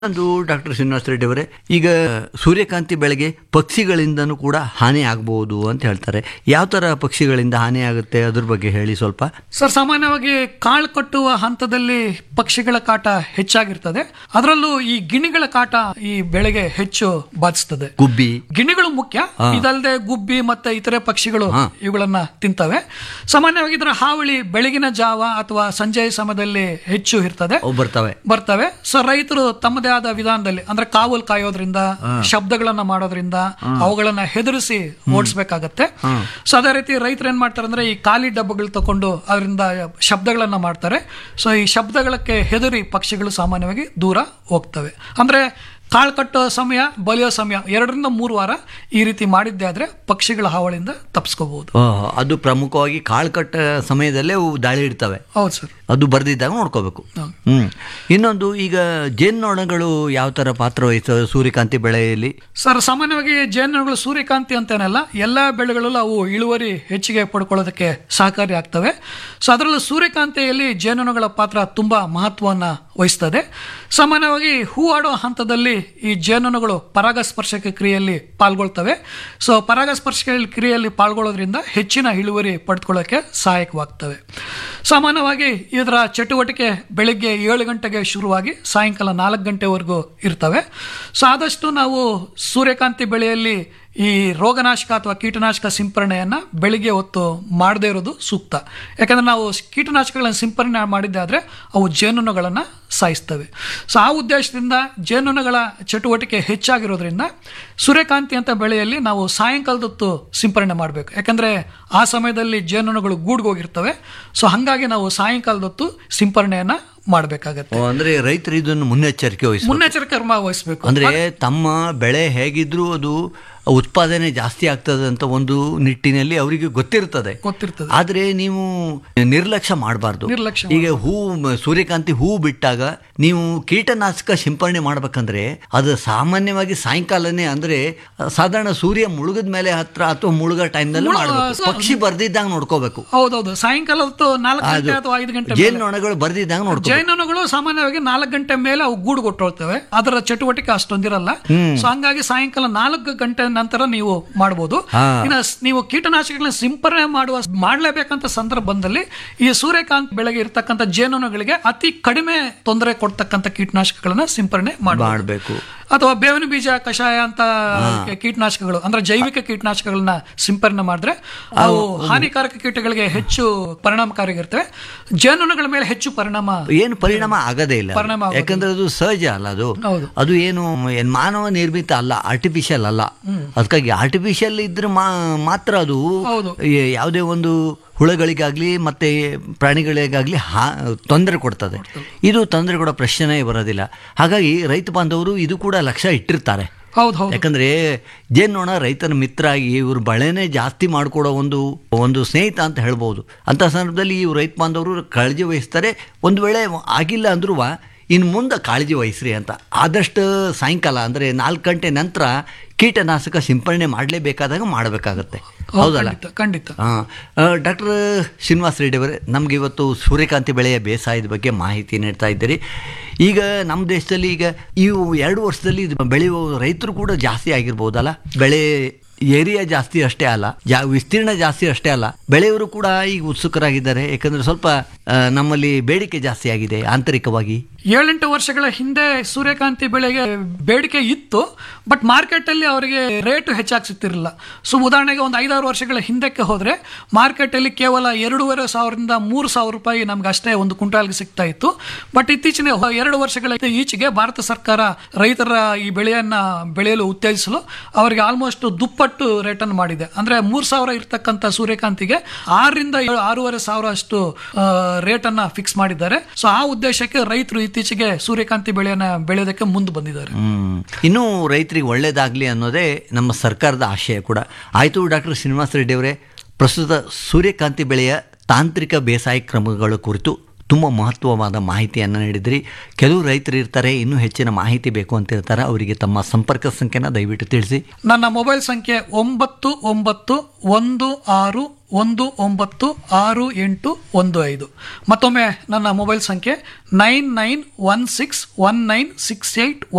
ಒಂದು ಡಾಕ್ಟರ್ ಶ್ರೀನಿವಾಸ ರೆಡ್ಡಿ ಅವರೇ ಈಗ ಸೂರ್ಯಕಾಂತಿ ಬೆಳೆಗೆ ಪಕ್ಷಿಗಳಿಂದನೂ ಕೂಡ ಹಾನಿ ಆಗಬಹುದು ಅಂತ ಹೇಳ್ತಾರೆ ಯಾವ ತರ ಪಕ್ಷಿಗಳಿಂದ ಹಾನಿ ಆಗುತ್ತೆ ಅದ್ರ ಬಗ್ಗೆ ಹೇಳಿ ಸ್ವಲ್ಪ ಸರ್ ಸಾಮಾನ್ಯವಾಗಿ ಕಾಳು ಕಟ್ಟುವ ಹಂತದಲ್ಲಿ ಪಕ್ಷಿಗಳ ಕಾಟ ಹೆಚ್ಚಾಗಿರ್ತದೆ ಅದರಲ್ಲೂ ಈ ಗಿಣಿಗಳ ಕಾಟ ಈ ಬೆಳೆಗೆ ಹೆಚ್ಚು ಬಾಧಿಸ್ತದೆ ಗುಬ್ಬಿ ಗಿಣಿಗಳು ಮುಖ್ಯ ಇದಲ್ಲದೆ ಗುಬ್ಬಿ ಮತ್ತೆ ಇತರೆ ಪಕ್ಷಿಗಳು ಇವುಗಳನ್ನ ತಿಂತವೆ ಸಾಮಾನ್ಯವಾಗಿ ಇದರ ಹಾವಳಿ ಬೆಳಗಿನ ಜಾವ ಅಥವಾ ಸಂಜೆಯ ಸಮಯದಲ್ಲಿ ಹೆಚ್ಚು ಇರ್ತದೆ ಅವು ಬರ್ತವೆ ಬರ್ತವೆ ಸೊ ರೈತರು ತಮ್ಮದೇ ಆದ ವಿಧಾನದಲ್ಲಿ ಅಂದ್ರೆ ಕಾವಲು ಕಾಯೋದ್ರಿಂದ ಶಬ್ದಗಳನ್ನ ಮಾಡೋದ್ರಿಂದ ಅವುಗಳನ್ನ ಹೆದರಿಸಿ ಓಡಿಸ್ಬೇಕಾಗತ್ತೆ ಸೊ ಅದೇ ರೀತಿ ರೈತರು ಏನ್ ಮಾಡ್ತಾರೆ ಅಂದ್ರೆ ಈ ಖಾಲಿ ಡಬ್ಬಗಳು ತಕೊಂಡು ಅದರಿಂದ ಶಬ್ದಗಳನ್ನ ಮಾಡ್ತಾರೆ ಸೊ ಈ ಶಬ್ದಗಳಕ್ಕೆ ಹೆದರಿ ಪಕ್ಷಿಗಳು ಸಾಮಾನ್ಯವಾಗಿ ದೂರ ಹೋಗ್ತವೆ ಅಂದ್ರೆ ಕಾಳು ಕಟ್ಟೋ ಸಮಯ ಬಲಿಯೋ ಸಮಯ ಎರಡರಿಂದ ಮೂರು ವಾರ ಈ ರೀತಿ ಮಾಡಿದ್ದೆ ಆದ್ರೆ ಪಕ್ಷಿಗಳ ಹಾವಳಿಯಿಂದ ತಪ್ಪಿಸ್ಕೋಬಹುದು ಆ, ಅದು ಪ್ರಮುಖವಾಗಿ ಕಾಳು ಕಟ್ಟ ಸಮಯದಲ್ಲೇ ಅವು ದಾಳಿ ಇಡ್ತವೆ ಹೌದು ಸರ್ ಅದು ಬರ್ದಿದ್ದಾಗ ನೋಡ್ಕೋಬೇಕು ಹ್ಮ್ ಇನ್ನೊಂದು ಈಗ ಜೇನ್ನೊಣಗಳು ಯಾವ ತರ ಪಾತ್ರ ವಹಿಸ್ತವೆ ಸೂರ್ಯಕಾಂತಿ ಬೆಳೆಯಲ್ಲಿ ಸರ್ ಸಾಮಾನ್ಯವಾಗಿ ಜೇನುನೊಣಗಳು ಸೂರ್ಯಕಾಂತಿ ಅಂತೇನಲ್ಲ ಎಲ್ಲ ಬೆಳೆಗಳಲ್ಲೂ ಅವು ಇಳುವರಿ ಹೆಚ್ಚಿಗೆ ಪಡ್ಕೊಳ್ಳೋದಕ್ಕೆ ಸಹಕಾರಿ ಆಗ್ತವೆ ಸೊ ಅದರಲ್ಲೂ ಸೂರ್ಯಕಾಂತಿಯಲ್ಲಿ ಜೇನುನೊಣಗಳ ಪಾತ್ರ ತುಂಬಾ ಮಹತ್ವವನ್ನ ವಹಿಸ್ತದೆ ಸಾಮಾನ್ಯವಾಗಿ ಹೂವಾಡೋ ಹಂತದಲ್ಲಿ ಈ ಜೇನುನೊಣಗಳು ಪರಾಗಸ್ಪರ್ಶಕ ಕ್ರಿಯೆಯಲ್ಲಿ ಪಾಲ್ಗೊಳ್ತವೆ ಸೊ ಪರಾಗಸ್ಪರ್ಶಕ ಕ್ರಿಯೆಯಲ್ಲಿ ಪಾಲ್ಗೊಳ್ಳೋದ್ರಿಂದ ಹೆಚ್ಚಿನ ಇಳುವರಿ ಪಡೆದುಕೊಳ್ಳೋಕೆ ಸಹಾಯಕವಾಗ್ತವೆ ಸಾಮಾನ್ಯವಾಗಿ ಇದರ ಚಟುವಟಿಕೆ ಬೆಳಿಗ್ಗೆ ಏಳು ಗಂಟೆಗೆ ಶುರುವಾಗಿ ಸಾಯಂಕಾಲ ನಾಲ್ಕು ಗಂಟೆವರೆಗೂ ಇರ್ತವೆ ಸೊ ಆದಷ್ಟು ನಾವು ಸೂರ್ಯಕಾಂತಿ ಬೆಳೆಯಲ್ಲಿ ಈ ರೋಗನಾಶಕ ಅಥವಾ ಕೀಟನಾಶಕ ಸಿಂಪರಣೆಯನ್ನ ಬೆಳಿಗ್ಗೆ ಹೊತ್ತು ಮಾಡದೇ ಇರೋದು ಸೂಕ್ತ ಯಾಕಂದ್ರೆ ನಾವು ಕೀಟನಾಶಕಗಳನ್ನು ಸಿಂಪರಣೆ ಮಾಡಿದ್ದೆ ಆದ್ರೆ ಅವು ಜೇನುನೊಗಳನ್ನ ಸಾಯಿಸ್ತವೆ ಸೊ ಆ ಉದ್ದೇಶದಿಂದ ಜೇನುನೊಗಳ ಚಟುವಟಿಕೆ ಹೆಚ್ಚಾಗಿರೋದ್ರಿಂದ ಸೂರ್ಯಕಾಂತಿ ಅಂತ ಬೆಳೆಯಲ್ಲಿ ನಾವು ಸಾಯಂಕಾಲದೊತ್ತು ಸಿಂಪರಣೆ ಮಾಡಬೇಕು ಯಾಕಂದ್ರೆ ಆ ಸಮಯದಲ್ಲಿ ಜೇನುನೊಗಳು ಗೂಡ್ಗೋಗಿರ್ತವೆ ಸೊ ಹಾಗಾಗಿ ನಾವು ಸಾಯಂಕಾಲದೊತ್ತು ಸಿಂಪರಣೆಯನ್ನ ಮಾಡಬೇಕಾಗತ್ತೆ ಓ, ಅಂದ್ರೆ ರೈತರು ಇದನ್ನು ಮುನ್ನೆಚ್ಚರಿಕೆ ವಹಿಸ್ಬೇಕು ಮುನ್ನೆಚ್ಚರಿಕೆ ಕ್ರಮ ವಹಿಸಬೇಕು ಅಂದ್ರೆ ತಮ್ಮ ಬೆಳೆ ಹೇಗಿದ್ರೂ ಅದು ಉತ್ಪಾದನೆ ಜಾಸ್ತಿ ಆಗ್ತದೆ ಅಂತ ಒಂದು ನಿಟ್ಟಿನಲ್ಲಿ ಅವರಿಗೆ ಗೊತ್ತಿರ್ತದೆ ಗೊತ್ತಿರ್ತದೆ ಆದ್ರೆ ನೀವು ನಿರ್ಲಕ್ಷ್ಯ ಮಾಡಬಾರ್ದು ನಿರ್ಲಕ್ಷ್ಯ ಈಗ ಹೂ ಮ- ಸೂರ್ಯಕಾಂತಿ ಹೂ ಬಿಟ್ಟಾಗ ನೀವು ಕೀಟನಾಶಕ ಸಿಂಪರಣೆ ಮಾಡ್ಬೇಕಂದ್ರೆ ಅದು ಸಾಮಾನ್ಯವಾಗಿ ಸಾಯಂಕಾಲನೇ ಅಂದ್ರೆ ಸಾಧಾರಣ ಸೂರ್ಯ ಮುಳುಗದ ಮೇಲೆ ಹತ್ರ ಅಥವಾ ಮುಳುಗೋ ಟೈಮ್ನಲ್ಲಿ ಮುಳುಗ- ಮಾಡಬೇಕು ಸೊ- ಪಕ್ಷಿ ಬರ್ದಿದ್ದಾಗ ನೋಡ್ಕೋಬೇಕು ಹೌದೌದು ಸಾಯಂಕಾಲ ಹೊತ್ತು ನಾಲ್ಕು ಗಂಟೆ ಅಥವಾ ಐದು ಗಂಟೆ ಮೇಲೆ ಜೇನುನೊಣಗಳು ಬರ್ದಿದ್ದಾಗ ನೋಡ್ಕೋ ಜೈನನಗಳು ಸಾಮಾನ್ಯವಾಗಿ ನಾಲ್ಕು ಗಂಟೆ ಮೇಲೆ ಅವು ಗೂಡು ಕೊಟ್ಟೊಳ್ತವೆ ಅದರ ಚಟುವಟಿಕೆ ಅಷ್ಟೊಂದಿರಲ್ಲ ಸೊ ಹಂಗಾಗಿ ಸಾಯಂಕಾಲ ನಾಲ್ಕು ಗಂಟೆ ನಂತರ ನೀವು ಮಾಡಬಹುದು ಹಾ. ಇನ್ನು ಸ್- ನೀವು ಕೀಟನಾಶಕಗಳನ್ನ ಸಿಂಪರಣೆ ಮಾಡುವ ಮಾಡ್ಲೇಬೇಕಂತ ಸಂದರ್ಭದಲ್ಲಿ ಈ ಸೂರ್ಯಕಾಂತ್ ಬೆಳೆಗೆ ಇರ್ತಕ್ಕಂಥ ಜೇನುನೊಗಳಿಗೆ ಅತಿ ಕಡಿಮೆ ತೊಂದರೆ ಕೊಡ್ತಕ್ಕಂಥ ಕೀಟನಾಶಕಗಳನ್ನ ಸಿಂಪರಣೆ ಮಾಡಬಹುದು ಮಾಡಬೇಕು ಅಥವಾ ಬೇವಿನ ಬೀಜ ಕಷಾಯ ಅಂತ ಕೀಟನಾಶಕಗಳು ಅಂದ್ರೆ ಜೈವಿಕ ಕೀಟನಾಶಕಗಳನ್ನ ಸಿಂಪರಣೆ ಮಾಡಿದ್ರೆ ಅವು ಹಾನಿಕಾರಕ ಕೀಟಗಳಿಗೆ ಹೆಚ್ಚು ಪರಿಣಾಮಕಾರಿಯಾಗಿರ್ತವೆ ಜೇನುನೊಣಗಳ ಮೇಲೆ ಹೆಚ್ಚು ಪರಿಣಾಮ ಏನು ಪರಿಣಾಮ ಆಗದೇ ಇಲ್ಲ ಅದು. ಪರಿಣಾಮ ಆಗೋದಿಲ್ಲ. ಯಾಕಂದ್ರೆ ಅದು ಸಹಜ ಅಲ್ಲ ಅದು ಹೌದು. ಅದು ಏನು ಏನ್ ಮಾನವ ನಿರ್ಮಿತ ಅಲ್ಲ ಆರ್ಟಿಫಿಷಿಯಲ್ ಅಲ್ಲ ಅದಕ್ಕಾಗಿ ಆರ್ಟಿಫಿಷಿಯಲ್ ಇದ್ರೆ ಮಾ- ಮಾತ್ರ ಅದು ಹೌದು. ಯ- ಯಾವುದೇ ಒಂದು ಹುಳಗಳಿಗಾಗ್ಲಿ ಮತ್ತೆ ಪ್ರಾಣಿಗಳಿಗಾಗ್ಲಿ ಹಾ ತೊಂದರೆ ಕೊಡ್ತದೆ ಇದು ತೊಂದರೆ ಕೊಡೋ ಪ್ರಶ್ನೆನೇ ಬರೋದಿಲ್ಲ ಹಾಗಾಗಿ ರೈತ ಬಾಂಧವರು ಇದು ಕೂಡ ಲಕ್ಷ್ಯ ಇಟ್ಟಿರ್ತಾರೆ ಹೌದು ಹೌದು ಯಾಕಂದ್ರೆ ಜೇನ್ನೋಣ ರೈತನ ಮಿತ್ರ ಆಗಿ ಇವ್ರ ಬಳೆನೇ ಜಾಸ್ತಿ ಮಾಡಿಕೊಡೋ ಒಂದು ಒಂದು ಸ್ನೇಹಿತ ಅಂತ ಹೇಳ್ಬೋದು ಅಂತ ಸಂದರ್ಭದಲ್ಲಿ ಇವ್ರು ರೈತ ಬಾಂಧವರು ಕಾಳಜಿ ವಹಿಸ್ತಾರೆ ಒಂದು ವೇಳೆ ಆಗಿಲ್ಲ ಅಂದ್ರೂ ಇನ್ನು ಮುಂದೆ ಕಾಳಜಿ ವಹಿಸ್ರಿ ಅಂತ ಆದಷ್ಟು ಸಾಯಂಕಾಲ ಅಂದರೆ ನಾಲ್ಕು ಗಂಟೆ ನಂತರ ಕೀಟನಾಶಕ ಸಿಂಪರಣೆ ಮಾಡಲೇಬೇಕಾದಾಗ ಮಾಡಬೇಕಾಗತ್ತೆ ಹೌದು, ಹೌದಲ್ಲ ಖಂಡಿತ ಖಂಡಿತ ಹಾಂ ಡಾಕ್ಟರ್ ಶ್ರೀನಿವಾಸ್ ರೆಡ್ಡಿ ಅವರೇ ನಮ್ಗೆ ಇವತ್ತು ಸೂರ್ಯಕಾಂತಿ ಬೆಳೆಯ ಬೇಸಾಯದ ಬಗ್ಗೆ ಮಾಹಿತಿ ನೀಡ್ತಾ ಇದ್ದೀರಿ ಈಗ ನಮ್ಮ ದೇಶದಲ್ಲಿ ಈಗ ಇವು ಎರಡು ವರ್ಷದಲ್ಲಿ ಇದು ಬೆಳೆಯುವ ರೈತರು ಕೂಡ ಜಾಸ್ತಿ ಆಗಿರ್ಬೋದಲ್ಲ ಬೆಳೆ ಏರಿಯಾ ಜಾಸ್ತಿ ಅಷ್ಟೇ ಅಲ್ಲ ಜಾ ವಿಸ್ತೀರ್ಣ ಜಾಸ್ತಿ ಅಷ್ಟೇ ಅಲ್ಲ ಬೆಳೆಯವರು ಕೂಡ ಈಗ ಉತ್ಸುಕರಾಗಿದ್ದಾರೆ ಯಾಕಂದ್ರೆ ಸ್ವಲ್ಪ ಆ, ನಮ್ಮಲ್ಲಿ ಬೇಡಿಕೆ ಜಾಸ್ತಿ ಆಗಿದೆ ಆಂತರಿಕವಾಗಿ ಏಳೆಂಟು ವರ್ಷಗಳ ಹಿಂದೆ ಸೂರ್ಯಕಾಂತಿ ಬೆಳೆಗೆ ಬೇಡಿಕೆ ಇತ್ತು ಬಟ್ ಮಾರ್ಕೆಟ್ ಅಲ್ಲಿ ಅವರಿಗೆ ರೇಟ್ ಹೆಚ್ಚಾಗಿ ಸಿಗ್ತಿರಲಿಲ್ಲ ಸೊ ಉದಾಹರಣೆಗೆ ಒಂದು ಐದಾರು ವರ್ಷಗಳ ಹಿಂದಕ್ಕೆ ಹೋದ್ರೆ ಮಾರ್ಕೆಟ್ ಅಲ್ಲಿ ಕೇವಲ ಎರಡೂವರೆ ಸಾವಿರದಿಂದ ಮೂರು ಸಾವಿರ ರೂಪಾಯಿ ನಮ್ಗೆ ಅಷ್ಟೇ ಒಂದು ಕ್ವಿಂಟಾಲ್ಗೆ ಸಿಗ್ತಾ ಇತ್ತು ಬಟ್ ಇತ್ತೀಚಿನ ಹೊ- ಎರಡು ವರ್ಷಗಳ ಈಚೆಗೆ ಭಾರತ ಸರ್ಕಾರ ರೈತರ ಈ ಬೆಳೆಯನ್ನ ಬೆಳೆಯಲು ಉತ್ತೇಜಿಸಲು ಅವರಿಗೆ ಆಲ್ಮೋಸ್ಟ್ ದುಪ್ಪಟ್ಟು ರೇಟ್ ಅನ್ನು ಮಾಡಿದೆ ಅಂದ್ರೆ ಮೂರ್ ಸಾವಿರ ಇರ್ತಕ್ಕಂಥ ಸೂರ್ಯಕಾಂತಿಗೆ ಆರರಿಂದ ಏಳು ಆರೂವರೆ ಸಾವಿರ ಅಷ್ಟು ರೇಟ್ ಅನ್ನ ಫಿಕ್ಸ್ ಮಾಡಿದ್ದಾರೆ ಸೊ ಆ ಉದ್ದೇಶಕ್ಕೆ ರೈತರು ಇತ್ತೀಚೆಗೆ ಸೂರ್ಯಕಾಂತಿ ಬೆಳೆಯನ್ನ ಬೆಳೆಯೋದಕ್ಕೆ ಮುಂದೆ ಬಂದಿದ್ದಾರೆ ಹ್ಮ್. ಇನ್ನೂ ರೈತರಿಗೆ ಒಳ್ಳೇದಾಗಲಿ ಅನ್ನೋದೇ ನಮ್ಮ ಸರ್ಕಾರದ ಆಶಯ ಕೂಡ ಆಯಿತು ಡಾಕ್ಟರ್ ಶ್ರೀನಿವಾಸ ರೆಡ್ಡಿ ಅವರೇ ಪ್ರಸ್ತುತ ಸೂರ್ಯಕಾಂತಿ ಬೆಳೆಯ ತಾಂತ್ರಿಕ ಬೇಸಾಯ ಕ್ರಮಗಳ ಕುರಿತು ತುಂಬ ಮಹತ್ವವಾದ ಮಾಹಿತಿಯನ್ನು ನೀಡಿದ್ರಿ ಕೆಲವು ರೈತರು ಇರ್ತಾರೆ ಇನ್ನೂ ಹೆಚ್ಚಿನ ಮಾಹಿತಿ ಬೇಕು ಅಂತ ಇರ್ತಾರೆ ಅವರಿಗೆ ತಮ್ಮ ಸಂಪರ್ಕ ಸಂಖ್ಯೆನ ದಯವಿಟ್ಟು ತಿಳಿಸಿ ನನ್ನ ಮೊಬೈಲ್ ಸಂಖ್ಯೆ ಒಂಬತ್ತು ಒಂಬತ್ತು ಒಂದು ಆರು ಒಂದು ಒಂಬತ್ತು ಆರು ಎಂಟು ಒಂದು ಐದು ಮತ್ತೊಮ್ಮೆ ನನ್ನ ಮೊಬೈಲ್ ಸಂಖ್ಯೆ nine nine one six one nine six eight